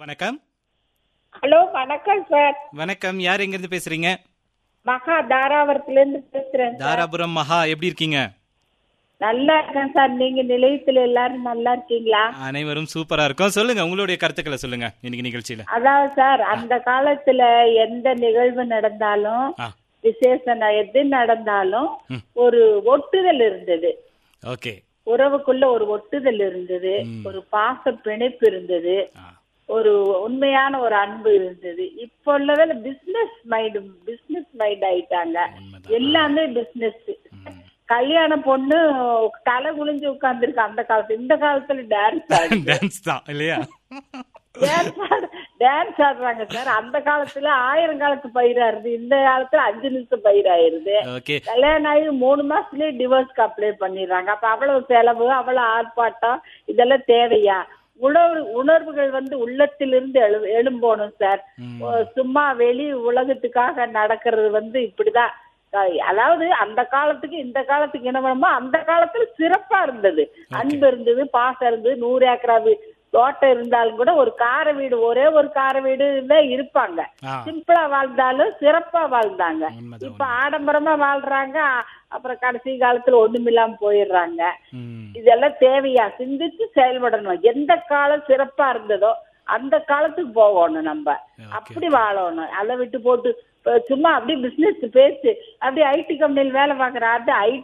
வணக்கம் ஹலோ வணக்கம் சார் வணக்கம் யார் எங்க இருந்து பேசுறீங்க மகா தாராபுரத்துல இருந்து பேசுறேன் சார் தாராபுரம் மகா எப்படி இருக்கீங்க நல்லா இருக்கேன் சார் நீங்க நிலையத்துல எல்லாரும் நல்லா இருக்கீங்களா அனைவரும் சூப்பரா இருக்கும் சொல்லுங்க உங்களுடைய கருத்துக்களை சொல்லுங்க இன்னைக்கு நிகழ்ச்சியில அதாவது சார் அந்த காலத்துல எந்த நிகழ்வு நடந்தாலும் ஆ விசேஷம் ந- எது நடந்தாலும் ம். ஒரு ஒட்டுதல் இருந்தது ஓகே உறவுக்குள்ள ஒரு ஒட்டுதல் இருந்தது ஒரு பாச பிணைப்பு இருந்தது ஆ ஒரு உண்மையான ஒரு அன்பு இருந்தது இப்போ உள்ளதில் பிசினஸ் மைண்ட் பிசினஸ் மைண்ட் ஆயிட்டாங்க உண்மைதான். எல்லாமே பிசினஸ் கல்யாண பொண்ணு தலை குளிஞ்சு உட்கார்ந்துருக்கு அந்த காலத்துல இந்த காலத்துல டான்ஸ் ஆடு டான்ஸ் தான் இல்லையா டான்ஸ் ஆடு டான்ஸ் ஆடுறாங்க சார் அந்த காலத்துல ஆயிரம் காலத்து பயிராயிருது இந்த காலத்துல அஞ்சு நிமிஷம் பயிராயிருது ஓகே கல்யாணம் ஆகி மூணு மாசத்துலயே டிவோர்ஸ்க்கு அப்ளை பண்ணிடுறாங்க அப்ப அவ்வளவு செலவு அவ்வளவு ஆர்ப்பாட்டம் இதெல்லாம் தேவையா உணர்வு உணர்வுகள் வந்து உள்ளத்திலிருந்து எழு எழும்போணும் சார் ஓ, சும்மா வெளி உலகத்துக்காக நடக்கிறது வந்து இப்படிதான் அஹ் அதாவது அந்த காலத்துக்கு இந்த காலத்துக்கு என்ன வேணுமோ அந்த காலத்துல சிறப்பா இருந்தது அன்பு இருந்தது பாசம் இருந்தது நூறு ஏக்கரா வீ- தோட்டம் இருந்தாலும் கூட ஒரு கார வீடு ஒரே ஒரு கார வீடு தான் இருப்பாங்க ஆ சிம்பிளா வாழ்ந்தாலும் சிறப்பா வாழ்ந்தாங்க உண்மைதான், இப்ப ஆடம்பரமா வாழ்றாங்க அ- அப்புறம் கடைசி காலத்துல ஒண்ணுமில்லாம போயிடுறாங்க ம் இதெல்லாம் தேவையா சிந்திச்சு செயல்படணும் எந்த காலம் சிறப்பா இருந்ததோ அந்த காலத்துக்கு போகணும் நம்ம அப்படி வாழணும் அதை விட்டு போட்டு இப்ப சும்மா அப்படியே பிசினஸ் பேசு அப்படியே ஐடி கம்பெனியில் வேலை பார்க்குற அது ஐடி